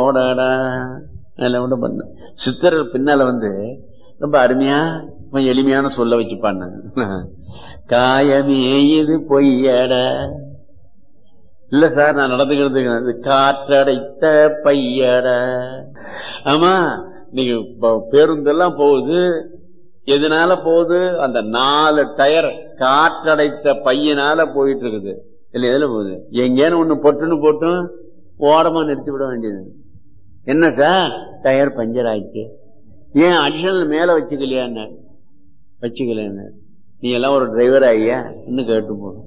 ஓடடா அதெல்லாம் கூட பண்ண சித்தர்கள் பின்னால வந்து ரொம்ப அருமையா கொஞ்சம் எளிமையான சொல்ல வச்சு பண்ண காயமே இது பொய்யடா இல்ல சார் நான் நடந்துக்கிறது காற்றடைத்த பையட ஆமா நீங்க ப- பேருந்தெல்லாம் போகுது எதனால போகுது அந்த நாலு டயர் காற்றடைத்த பையனால போயிட்டு இருக்குது இல்ல எதுல போகுது எங்கேன்னு ஒண்ணு பொட்டுன்னு போட்டும் ஓரமா நிறுத்தி விட வேண்டியது என்ன சார் டயர் பஞ்சர் ஆயிடுச்சு ஏன் அடிஷனல் மேல வச்சுக்கலையா வச்சுக்கல நீ எல்லாம் ஒரு டிரைவர் ஐயா இன்னும் கேட்டு போகணும்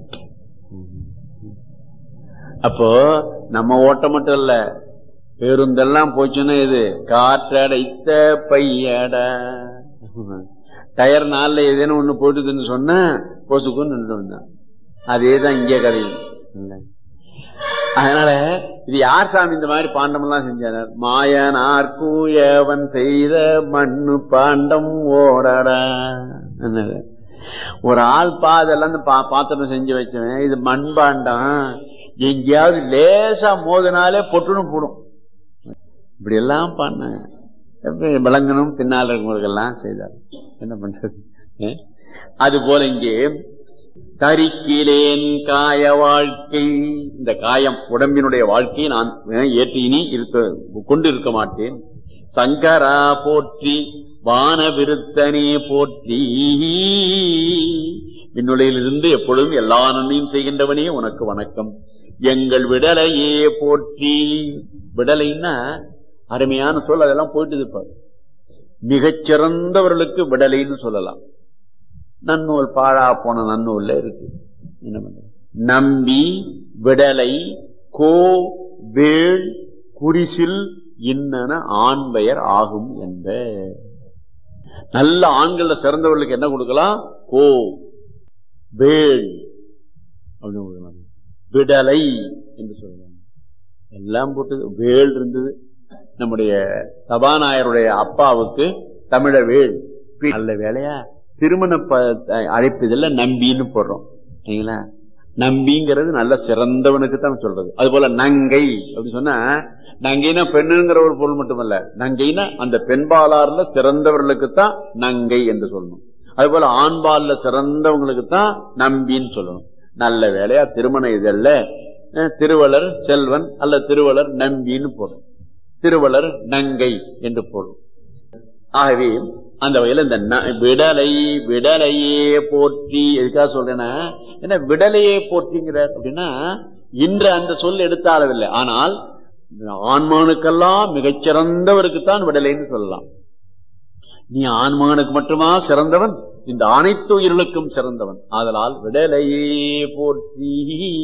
அப்போ நம்ம ஓட்டம் மட்டும் இல்ல பேருந்தெல்லாம் போச்சுன்னா இது காற்றடைத்த பையட டயர் நாள்ல ஏதேனும் ஒண்ணு போட்டுதுன்னு சொன்னா பொசுக்குன்னு நின்று வந்தான் அதேதான் இங்கே கதை இல்ல. அதனால இது யார் சாமி இந்த மாதிரி பாண்டம் எல்லாம் செஞ்சார் மாயனார் கூயவன் செய்த மண்ணு பாண்டம் ஓடடா என்னது? ஒரு ஆள் பாதெல்லாம் இந்த பா- பாத்திரம் செஞ்சு வச்சவன் இது மண் பாண்டம் எங்கேயாவது லேசா மோதினாலே பொட்டுன்னு போடும் இப்படி எல்லாம் பண்ண விளங்கணும் பின்னால் இருக்கவங்களுக்கெல்லாம் செய்தார் என்ன பண்றது அஹ்? அது போல இங்கே தரிக்கிலேன் காய வாழ்க்கை இந்த காயம் உடம்பினுடைய வாழ்க்கையை நான் அஹ், ஏற்று இனி இருக்க கொண்டு இருக்க மாட்டேன் சங்கரா போற்றி வான விருத்தனே போற்றி விண்ணுலையிலிருந்து எப்பொழுதும் எல்லா நன்மையும் செய்கின்றவனே உனக்கு வணக்கம் எங்கள் விடலையே போற்றி விடலைன்னா அருமையான சொல் அதெல்லாம் போயிட்டு இருப்பார் மிகச் சிறந்தவர்களுக்கு விடலைன்னு சொல்லலாம் நன்னூல் பாழா போன நன்னூல்ல இருக்கு என்ன பண்றது நம்பி விடலை கோ வேள் குறிசில் இன்னன ஆண் பெயர் ஆகும் என்ப நல்ல ஆண்கள்ல சிறந்தவர்களுக்கு என்ன கொடுக்கலாம் கோ வேள் அப்படின்னு கொடுக்கலாம் விடலை என்று சொல்லலாம் எல்லாம் போட்டது வேள் இருந்தது நம்முடைய சபாநாயருடைய அப்பாவுக்கு தமிழ வேள் நல்ல வேலையா திருமண ப- அழைப்பதில் நம்பின்னு போடுறோம் சரிங்களா நம்பிங்கிறது நல்ல சிறந்தவனுக்கு தான் சொல்றது அது போல நங்கை அப்படி சொன்னா நங்கைனா பெண்ணுங்கிற ஒரு பொருள் மட்டுமல்ல நங்கைனா அந்த பெண்பாலார்ல சிறந்தவர்களுக்கு தான் நங்கை என்று சொல்லணும் அது போல ஆண்பால்ல சிறந்தவங்களுக்கு தான் நம்பின்னு சொல்லணும் நல்ல வேலையா திருமண இதழ்ல அஹ், திருவளர் செல்வன் அல்ல திருவளர் நம்பின்னு போடும் திருவளர் நங்கை என்று போடும் ஆகவே அந்த வகையில இந்த ந- விடலை விடலையே போற்றி எதுக்காக சொல்றேன்னா என்ன விடலையே போற்றிங்கிறார் அப்படின்னா இன்று அந்த சொல் எடுத்த அளவில்லை ஆனால் ஆண்மானுக்கெல்லாம் மிகச்சிறந்தவருக்கு தான் விடலைன்னு சொல்லலாம் நீ ஆண்மகனுக்கு மட்டுமா சிறந்தவன் இந்த அனைத்து உயிர்களுக்கும் சிறந்தவன் ஆதலால் விடலையே போற்றி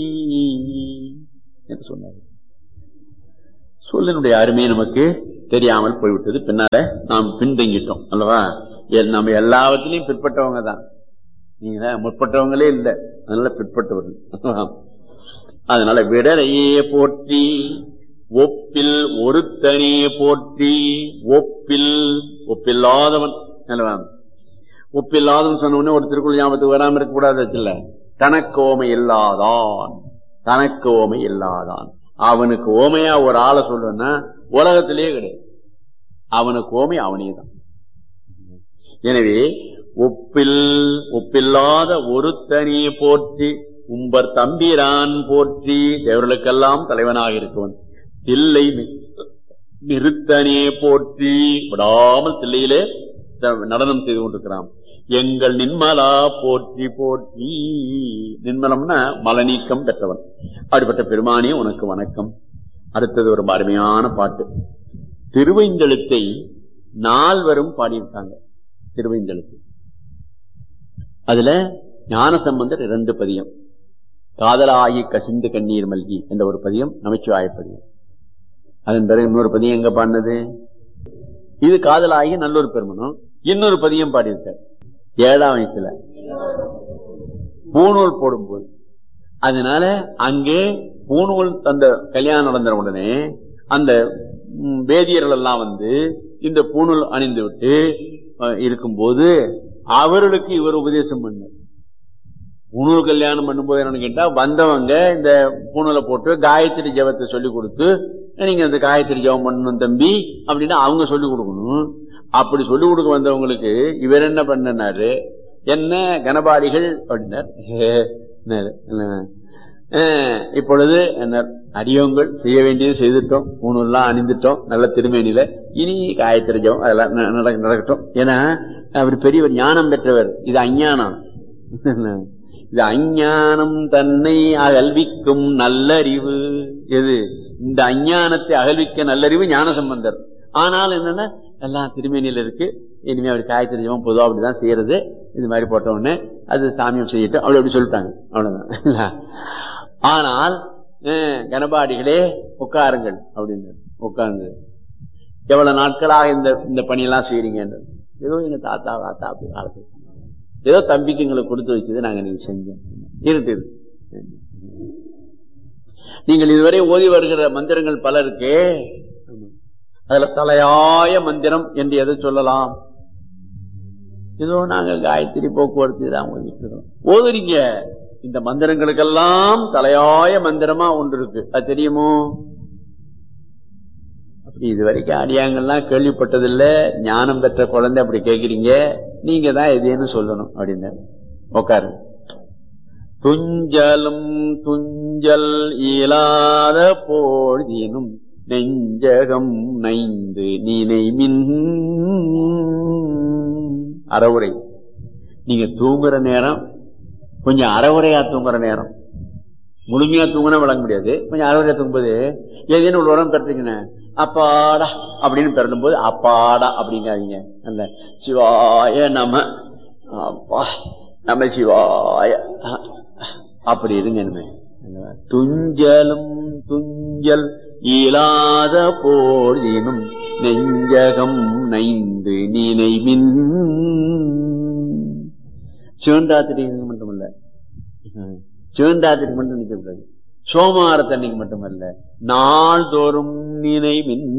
என்று சொன்னார் சொல்லினுடைய அருமை நமக்கு தெரியாமல் போய்விட்டது பின்னால நாம் பின்தங்கிட்டோம் அல்லவா எல்- நம்ம எல்லாவற்றிலையும் பிற்பட்டவங்க தான் நீங்க முற்பட்டவங்களே இல்லை அதனால பிற்பட்டவர்கள் அதனால விடலையே போற்றி ஒப்பில் ஒருத்தனே போற்றி ஒப்பில் ஒப்பில்லாதவன் அல்லவா ஒப்பில்லாதவன் சொன்ன உடனே ஒரு திருக்குறள் ஞாபகத்துக்கு வராம இருக்க கூடாது இல்ல தனக்கு ஓமை இல்லாதான் தனக்கு ஓமை இல்லாதான் அவனுக்கு ஓமையா ஒரு ஆளை சொல்லுன்னா உலகத்திலேயே கிடையாது அவனுக்கு ஓமை அவனே தான் எனவே ஒப்பில் ஒப்பில்லாத ஒருத்தனியை போற்றி உம்பர் தம்பிரான் போற்றி தேவர்களுக்கெல்லாம் தலைவனாக இருக்கவன் தில்லை நி- நிறுத்தனே போற்றி விடாமல் தில்லையிலே த- நடனம் செய்து கொண்டிருக்கிறான் எங்கள் நின்மலா போற்றி போற்றி நின்மலம்னா மலநீக்கம் பெற்றவன் அப்படிப்பட்ட பெருமானே உனக்கு வணக்கம் அடுத்தது ஒரு அருமையான பாட்டு திருவைந்தெழுத்தை நால்வரும் பாடியிருக்காங்க திருவைந்தெழுத்து அதுல ஞானசம்பந்தர் இரண்டு பதியம் காதலாயி கசிந்து கண்ணீர் மல்கி என்ற ஒரு பதியம் நமச்சிவாய பதியம் அதன் பிறகு இன்னொரு பதியம் எங்க பாடினது இது காதலாகி நல்லொரு பெருமனும் இன்னொரு பதியம் பாடியிருக்கார் ஏழாம் வயசுல பூணூல் போடும்போது அதனால அங்கே பூணூல் அந்த கல்யாணம் நடந்த உடனே அந்த ம், வேதியர்கள் எல்லாம் வந்து இந்த பூணூல் அணிந்து விட்டு அஹ், இருக்கும்போது அவர்களுக்கு இவர் உபதேசம் பண்ணார் பூணூல் கல்யாணம் பண்ணும்போது என்னன்னு கேட்டா வந்தவங்க இந்த பூணூலை போட்டு காயத்ரி ஜபத்தை சொல்லி கொடுத்து நீங்க அந்த காயத்ரி ஜெபம் பண்ணணும் தம்பி அப்படின்னு அவங்க சொல்லி கொடுக்கணும் அப்படி சொல்லி கொடுக்க வந்தவங்களுக்கு இவர் என்ன பண்ணனாரு என்ன கனபாடிகள் அப்படின்னார் "ஹே, என்னது, என்ன, அஹ், இப்பொழுது என்ன அடியோங்கள் செய்ய வேண்டியது செய்துட்டோம் ஊனெல்லாம் அணிந்துட்டோம் நல்ல திருமேனியில இனி காயத்ரி ஜெபம் அதெல்லாம் ந- நடக்க- நடக்கட்டும் ஏன்னா அவர் பெரியவர் ஞானம் பெற்றவர் இது அஞ்ஞானம் இது அஞ்ஞானம் தன்னை அகல்விக்கும் நல்லறிவு எது இந்த அஞ்ஞானத்தை அகல்விக்க நல்லறிவு ஞான சம்பந்தர் ஆனால் என்னன்னா எல்லாம் திருமேனியில இருக்கு இனிமே அவர் காயத்ரி ஜெபம் பொதுவா அப்படிதான் செய்யறது இது மாதிரி போட்ட உடனே அது சாமியம் செய்யட்டும் அப்படி அப்படி சொல்லிட்டாங்க அவ்வளவுதான் ஆனால் அஹ், கனபாடிகளே உட்காருங்கள் அப்படின்னு உட்கார்ந்து எவ்வளவு நாட்களாக இந்த இந்த பணியெல்லாம் செய்யறீங்க ஏதோ எங்க தாத்தா தாத்தா அப்படி காலத்து ஏதோ தம்பிக்கு எங்களுக்கு கொடுத்து வச்சது நாங்க நீங்க செஞ்சோம் இருக்கு இருக்கு. நீங்கள் இதுவரை ஓதி வருகிற மந்திரங்கள் பல இருக்கே அதுல தலையாய மந்திரம் என்று எதை சொல்லலாம் ஏதோ நாங்க காயத்ரி போக்குவரத்து தான் ஓதிட்டு இருக்கோம் ஓதுறீங்க இந்த மந்திரங்களுக்கெல்லாம் தலையாய மந்திரமா ஒன்று இருக்கு அது தெரியுமோ அப்படி இதுவரைக்கும் அடியாங்கள்லாம் கேள்விப்பட்டதில்ல ஞானம் பெற்ற குழந்தை அப்படி கேக்குறீங்க நீங்க தான் எதுன்னு சொல்லணும் அப்படின்னு உட்காரு துஞ்சலும் துஞ்சல் இயலாத போழ்தினும் நெஞ்சகம் நைந்து நினைமின் அறவுரை நீங்க தூங்குற நேரம் கொஞ்சம் அறவுரையா தூங்குற நேரம் முழுமையா தூங்கினா விளங்க முடியாது கொஞ்சம் அறவுரையா தூங்கும்போது ஏதேனும் ஒரு உடம்பு பெற்றுங்கண்ணே அப்பாடா அப்படின்னு பெறணும் போது அப்பாடா அப்படிங்காதீங்க அந்த சிவாய நம அப்பா நம சிவாய அஹ், அப்படி இருங்க இனிமே. துஞ்சலும் துஞ்சல் இயலாத போதினும் நெஞ்சகம் நைந்து நினைவின் சிவண்டாத்திரி மட்டுமல்ல சிவண்டாத்திரிக்கு மட்டும் நிற்கக்கூடாது சோமாரத்தன்னைக்கு மட்டுமல்ல நாள்தோறும் நினைவின்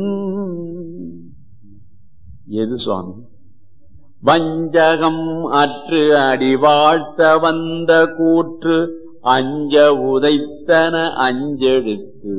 எது சுவாமி வஞ்சகம் அற்று அடி வாழ்த்த வந்த கூற்று அஞ்ச உதைத்தன அஞ்செழுத்து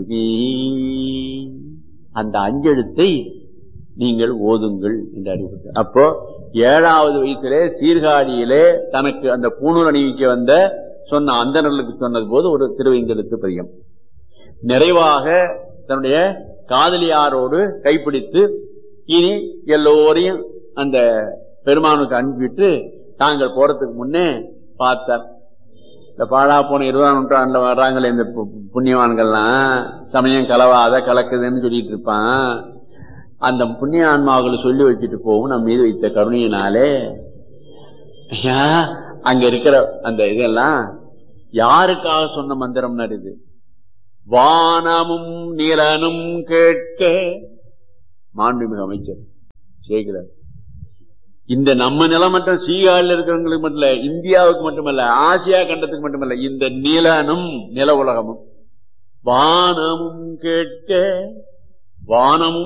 அந்த அஞ்செழுத்தை நீங்கள் ஓதுங்கள் என்று அறிவித்தார் அப்போ ஏழாவது வயசிலே சீர்காழியிலே தனக்கு அந்த பூணூல் அணிவிக்க வந்த சொன்ன அந்தணர்களுக்கு சொன்னது போது ஒரு திருவைங்கெழுத்து பதியம் நிறைவாக தன்னுடைய காதலியாரோடு கைப்பிடித்து இனி எல்லோரையும் அந்த பெருமானுக்கு அனுப்பிவிட்டு தாங்கள் போறதுக்கு முன்னே பார்த்தார் இந்த பாழா போன இருபதாம் நூற்றாண்டுல வர்றாங்களே இந்த பு- புண்ணியவான்கள்லாம் சமயம் கலவாத கலக்குதுன்னு சொல்லிட்டு இருப்பான் அந்த புண்ணிய ஆன்மாவுகளை சொல்லி வச்சுட்டு போகும் நம்ம மீது வைத்த கருணையினாலே ஐயா, அங்க இருக்கிற அந்த இதெல்லாம் யாருக்காக சொன்ன மந்திரம்னா இது வானமும் நிலனும் கேட்க மாண்புமிகு அமைச்சர் சேகரர் இந்த நம்ம நிலம் மட்டும் சீகாழில் இருக்கிறவங்களுக்கு மட்டும் இல்ல இந்தியாவுக்கு மட்டுமல்ல ஆசியா கண்டத்துக்கு மட்டுமல்ல இந்த நிலனும் நில உலகமும் வானமும் கேட்க வானமும்